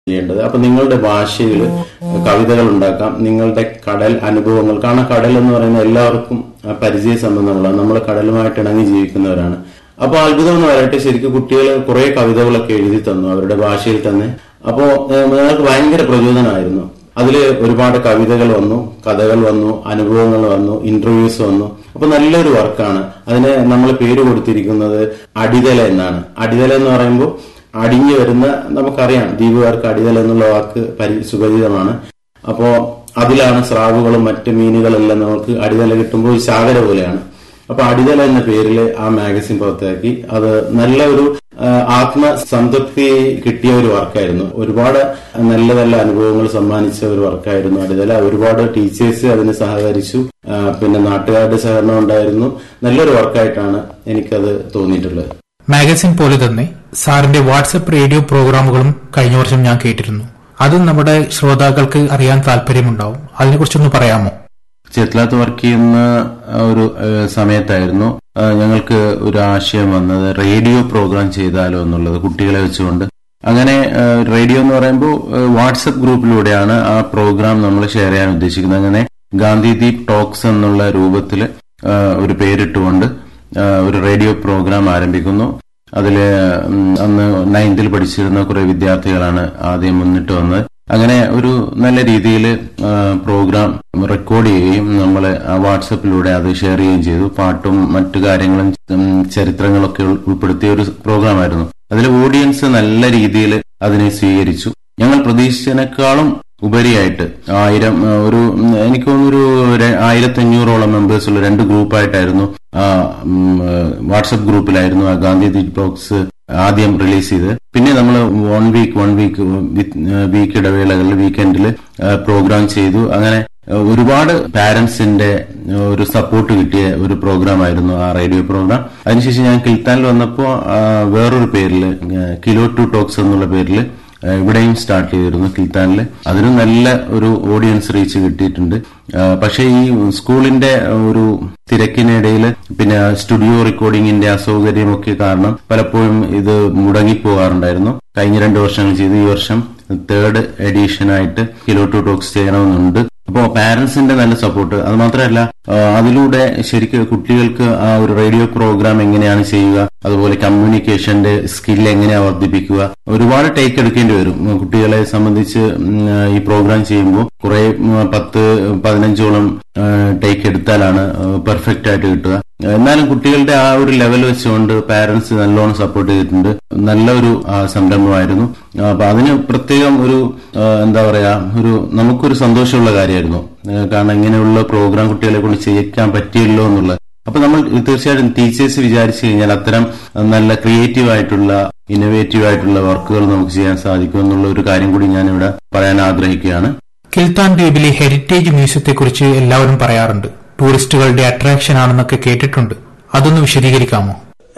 ചെയ്യേണ്ടത് അപ്പൊ നിങ്ങളുടെ ഭാഷയിൽ കവിതകൾ ഉണ്ടാക്കാം നിങ്ങളുടെ കടൽ അനുഭവങ്ങൾ കാരണം കടൽ എന്ന് പറയുന്നത് എല്ലാവർക്കും ആ, പരിചയ സംബന്ധമുള്ളതാണ് നമ്മൾ കടലുമായിട്ട് ഇണങ്ങി ജീവിക്കുന്നവരാണ് അപ്പൊ അത്ഭുതം എന്ന് പറയട്ടെ ശരിക്കും കുട്ടികൾ കുറെ കവിതകളൊക്കെ എഴുതി തന്നു അവരുടെ ഭാഷയിൽ തന്നെ അപ്പോ ഏഹ്, ഞങ്ങൾക്ക് ഭയങ്കര പ്രചോദനമായിരുന്നു അതിൽ ഒരുപാട് കവിതകൾ വന്നു കഥകൾ വന്നു അനുഭവങ്ങൾ വന്നു ഇന്റർവ്യൂസ് വന്നു അപ്പൊ നല്ലൊരു വർക്കാണ് അതിന് നമ്മൾ പേര് കൊടുത്തിരിക്കുന്നത് അടിതല എന്നാണ് അടിതല എന്ന് പറയുമ്പോൾ അടിഞ്ഞു വരുന്ന നമുക്കറിയാം ദ്വീപുകാർക്ക് അടിതല എന്നുള്ള വാക്ക് പരി സുപരിചിതമാണ് അപ്പോ അതിലാണ് സ്രാവുകളും മറ്റ് മീനുകളെല്ലാം നമുക്ക് അടിതല കിട്ടുമ്പോൾ ഒരു ശാകര പോലെയാണ് അപ്പൊ അടിതല എന്ന പേരിൽ ആ മാഗസിൻ പുറത്തിറക്കി അത് നല്ല ഒരു ആ, ആത്മസംതൃപ്തി കിട്ടിയ ഒരു വർക്കായിരുന്നു ഒരുപാട് നല്ല നല്ല അനുഭവങ്ങൾ സമ്മാനിച്ച ഒരു വർക്കായിരുന്നു അടിതല ഒരുപാട് ടീച്ചേഴ്സ് അതിന് സഹകരിച്ചു ആ, പിന്നെ നാട്ടുകാരുടെ സഹകരണം ഉണ്ടായിരുന്നു നല്ലൊരു വർക്കായിട്ടാണ് എനിക്കത് തോന്നിയിട്ടുള്ളത് മാഗസിൻ പോലെ തന്നെ സാറിന്റെ വാട്സപ്പ് റേഡിയോ പ്രോഗ്രാമുകളും കഴിഞ്ഞ വർഷം ഞാൻ കേട്ടിരുന്നു അതും നമ്മുടെ ശ്രോതാക്കൾക്ക് അറിയാൻ താല്പര്യമുണ്ടാവും അതിനെക്കുറിച്ചൊന്ന് പറയാമോ ചെത്ലാത്ത് വർക്ക് ചെയ്യുന്ന ഒരു ഏഹ്, സമയത്തായിരുന്നു ആ, ഞങ്ങൾക്ക് ഒരു ആശയം വന്നത് റേഡിയോ പ്രോഗ്രാം ചെയ്താലോ എന്നുള്ളത് കുട്ടികളെ വെച്ചുകൊണ്ട് അങ്ങനെ ഏഹ്, റേഡിയോ എന്ന് പറയുമ്പോൾ ഏഹ്, വാട്സപ്പ് ഗ്രൂപ്പിലൂടെയാണ് ആ പ്രോഗ്രാം നമ്മൾ ഷെയർ ചെയ്യാൻ ഉദ്ദേശിക്കുന്നത് അങ്ങനെ ഗാന്ധിദീപ് ടോക്സ് എന്നുള്ള രൂപത്തിൽ ഒരു പേരിട്ടുകൊണ്ട് ആ, ഒരു റേഡിയോ പ്രോഗ്രാം ആരംഭിക്കുന്നു അതില് ഉം, അന്ന് നയൻത്തിൽ പഠിച്ചിരുന്ന കുറെ വിദ്യാർത്ഥികളാണ് ആദ്യം മുന്നിട്ട് വന്നത് അങ്ങനെ ഒരു നല്ല രീതിയിൽ പ്രോഗ്രാം റെക്കോർഡ് ചെയ്യുകയും നമ്മൾ വാട്സപ്പിലൂടെ അത് ഷെയർ ചെയ്യുകയും ചെയ്തു പാട്ടും മറ്റു കാര്യങ്ങളും ഉം, ചരിത്രങ്ങളൊക്കെ ഉൾ- ഉൾപ്പെടുത്തിയ ഒരു പ്രോഗ്രാമായിരുന്നു അതിൽ ഓഡിയൻസ് നല്ല രീതിയിൽ അതിനെ സ്വീകരിച്ചു ഞങ്ങൾ പ്രതീക്ഷിച്ചതിനേക്കാളും ഉപരിയായിട്ട് ആയിരം ആ, ഒരു ഉം, എനിക്ക് തോന്നുന്നു ഒരു ആയിരത്തി അഞ്ഞൂറോളം മെമ്പേഴ്സ് ഉള്ള രണ്ട് ഗ്രൂപ്പായിട്ടായിരുന്നു ആ ഉം, ആ, വാട്സപ്പ് ഗ്രൂപ്പിലായിരുന്നു ആ ഗാന്ധി ദീപ് ടോക്സ് ആദ്യം റിലീസ് ചെയ്ത് പിന്നെ നമ്മൾ one week one week week ഇടവേളകളിൽ വീക്കെൻഡിൽ പ്രോഗ്രാം ചെയ്തു അങ്ങനെ ആ, ഒരുപാട് പാരന്റ്സിന്റെ ഒരു സപ്പോർട്ട് കിട്ടിയ ഒരു പ്രോഗ്രാം ആയിരുന്നു ആ റേഡിയോ പ്രോഗ്രാം അതിനുശേഷം ഞാൻ കിൽത്താനിൽ വന്നപ്പോൾ വേറൊരു പേരിൽ കിലോ ടു ടോക്സ് എന്നുള്ള പേരിൽ ഏഹ് ഇവിടെയും സ്റ്റാർട്ട് ചെയ്തിരുന്നു കിൽത്താനിൽ അതിനും നല്ല ഒരു ഓഡിയൻസ് റീച്ച് കിട്ടിയിട്ടുണ്ട് ഏഹ് പക്ഷേ ഈ സ്കൂളിന്റെ ഒരു തിരക്കിനിടയിൽ പിന്നെ സ്റ്റുഡിയോ റെക്കോർഡിങ്ങിന്റെ അസൗകര്യമൊക്കെ കാരണം പലപ്പോഴും ഇത് മുടങ്ങിപ്പോകാറുണ്ടായിരുന്നു കഴിഞ്ഞ രണ്ട് വർഷങ്ങൾ ചെയ്ത് ഈ വർഷം തേർഡ് എഡീഷനായിട്ട് കിലോ ടു ടോക്സ് ചെയ്യണമെന്നുണ്ട് അപ്പോൾ പാരന്റ്സിന്റെ നല്ല സപ്പോർട്ട് അത് മാത്രമല്ല ആ, അതിലൂടെ ശരിക്കും കുട്ടികൾക്ക് ആ ഒരു റേഡിയോ പ്രോഗ്രാം എങ്ങനെയാണ് ചെയ്യുക അതുപോലെ കമ്മ്യൂണിക്കേഷന്റെ സ്കിൽ എങ്ങനെയാണ് വർദ്ധിപ്പിക്കുക ഒരുപാട് ടേക്ക് എടുക്കേണ്ടി വരും ഉം, കുട്ടികളെ സംബന്ധിച്ച് ഉം, ഈ പ്രോഗ്രാം ചെയ്യുമ്പോൾ കുറെ ഉം, പത്ത് പതിനഞ്ചോളം ടേക്ക് എടുത്താലാണ് പെർഫെക്റ്റ് ആയിട്ട് കിട്ടുക എന്നാലും കുട്ടികളുടെ ആ ഒരു ലെവൽ വെച്ചുകൊണ്ട് പാരന്റ്സ് നല്ലോണം സപ്പോർട്ട് ചെയ്തിട്ടുണ്ട് നല്ലൊരു ആ, സംരംഭമായിരുന്നു ആ, അപ്പൊ അതിന് പ്രത്യേകം ഒരു ആ, എന്താ പറയാ ഒരു നമുക്കൊരു സന്തോഷമുള്ള കാര്യമായിരുന്നു ആ, കാരണം ഇങ്ങനെയുള്ള പ്രോഗ്രാം കുട്ടികളെ കൊണ്ട് ചെയ്യിക്കാൻ പറ്റിയല്ലോ എന്നുള്ളത് അപ്പൊ നമ്മൾ തീർച്ചയായിട്ടും ടീച്ചേഴ്സ് വിചാരിച്ചു കഴിഞ്ഞാൽ അത്തരം നല്ല ക്രിയേറ്റീവ് ആയിട്ടുള്ള ഇന്നോവേറ്റീവ് ആയിട്ടുള്ള വർക്കുകൾ നമുക്ക് ചെയ്യാൻ സാധിക്കും എന്നുള്ള ഒരു കാര്യം കൂടി ഞാൻ ഇവിടെ പറയാൻ ആഗ്രഹിക്കുകയാണ് കിൽത്താൻ ദ്വീപിലെ ഹെറിറ്റേജ് മ്യൂസിയത്തെക്കുറിച്ച് എല്ലാവരും പറയാറുണ്ട് ടൂറിസ്റ്റുകളുടെ അട്രാക്ഷൻ ആണെന്നൊക്കെ കേട്ടിട്ടുണ്ട് അതൊന്ന് വിശദീകരിക്കാമോ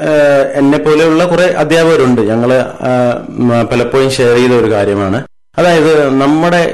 എന്നെ പോലെയുള്ള കുറെ അധ്യാപകരുണ്ട് ഞങ്ങള് ആഹ്, മ, പലപ്പോഴും ഷെയർ ചെയ്ത ഒരു കാര്യമാണ് അതായത് നമ്മുടെ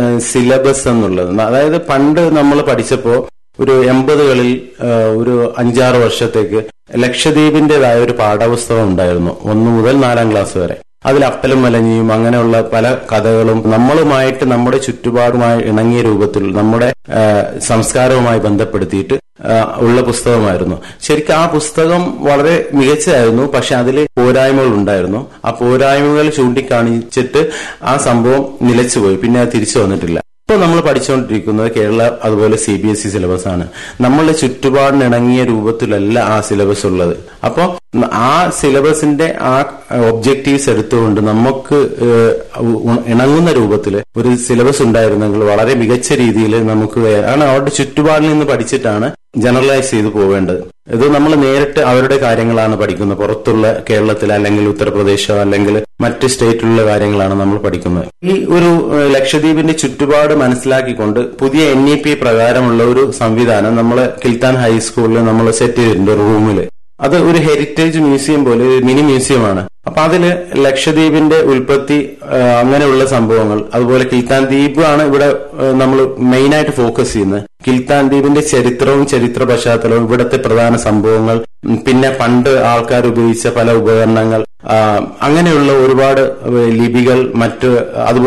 സിലബസ് എന്നുള്ളത് അതായത് പണ്ട് നമ്മൾ പഠിച്ചപ്പോ ഒരു എൺപതുകളിൽ ആഹ്, ഒരു അഞ്ചാറ് വർഷത്തേക്ക് ലക്ഷദ്വീപിന്റേതായ ഒരു പാഠപുസ്തകം ഉണ്ടായിരുന്നു ഒന്ന് മുതൽ നാലാം ക്ലാസ് വരെ അതിൽ അപ്പലും മലഞ്ഞിയും അങ്ങനെയുള്ള പല കഥകളും നമ്മളുമായിട്ട് നമ്മുടെ ചുറ്റുപാടുമായി ഇണങ്ങിയ രൂപത്തിൽ നമ്മുടെ ആ, സംസ്കാരവുമായി ബന്ധപ്പെടുത്തിയിട്ട് ആ, ഉള്ള പുസ്തകമായിരുന്നു ശരിക്കും ആ പുസ്തകം വളരെ മികച്ചതായിരുന്നു പക്ഷെ അതിൽ പോരായ്മകൾ ഉണ്ടായിരുന്നു ആ പോരായ്മകൾ ചൂണ്ടിക്കാണിച്ചിട്ട് ആ സംഭവം നിലച്ചുപോയി പിന്നെ അത് തിരിച്ചു വന്നിട്ടില്ല ഇപ്പോൾ നമ്മൾ പഠിച്ചുകൊണ്ടിരിക്കുന്നത് കേരള അതുപോലെ C B S E syllabus ആണ് നമ്മളുടെ ചുറ്റുപാടിന് ഇണങ്ങിയ രൂപത്തിലല്ല ആ സിലബസ് ഉള്ളത് അപ്പോൾ ആ സിലബസിന്റെ ആ ഒബ്ജക്റ്റീവ്സ് എടുത്തുകൊണ്ട് നമുക്ക് ഏഹ്, ഉ- ഇണങ്ങുന്ന രൂപത്തിൽ ഒരു സിലബസ് ഉണ്ടായിരുന്നെങ്കിൽ വളരെ മികച്ച രീതിയിൽ നമുക്ക് വേ- കാരണം അവരുടെ ചുറ്റുപാടിൽ നിന്ന് പഠിച്ചിട്ടാണ് ജനറലൈസ് ചെയ്ത് പോവേണ്ടത് ഇത് നമ്മൾ നേരിട്ട് അവരുടെ കാര്യങ്ങളാണ് പഠിക്കുന്നത് പുറത്തുള്ള കേരളത്തിൽ അല്ലെങ്കിൽ ഉത്തർപ്രദേശോ അല്ലെങ്കിൽ മറ്റ് സ്റ്റേറ്റിലുള്ള കാര്യങ്ങളാണ് നമ്മൾ പഠിക്കുന്നത് ഈ ഒരു ഏഹ്, ലക്ഷദ്വീപിന്റെ ചുറ്റുപാട് മനസ്സിലാക്കിക്കൊണ്ട് പുതിയ എൻ ഇ പി പ്രകാരമുള്ള ഒരു സംവിധാനം നമ്മൾ കിൽത്താൻ ഹൈസ്കൂളിൽ നമ്മൾ സെറ്റ് ചെയ്തിട്ടുണ്ട് റൂമിൽ അത് ഒരു ഹെറിറ്റേജ് മ്യൂസിയം പോലെ ഒരു മിനി മ്യൂസിയമാണ് അപ്പൊ അതില് ലക്ഷദ്വീപിന്റെ ഉൽപ്പത്തി ആ, അങ്ങനെയുള്ള സംഭവങ്ങൾ അതുപോലെ കിൽത്താൻ ദ്വീപ് ആണ് ഇവിടെ നമ്മൾ മെയിൻ ആയിട്ട് ഫോക്കസ് ചെയ്യുന്നത് കിൽത്താൻ ദ്വീപിന്റെ ചരിത്രവും ചരിത്ര പശ്ചാത്തലവും ഇവിടുത്തെ പ്രധാന സംഭവങ്ങൾ ഉം, പിന്നെ പണ്ട് ആൾക്കാർ ഉപയോഗിച്ച പല ഉപകരണങ്ങൾ ആ, അങ്ങനെയുള്ള ഒരുപാട് ഏഹ്, ലിപികൾ മറ്റ് അതുപോലെ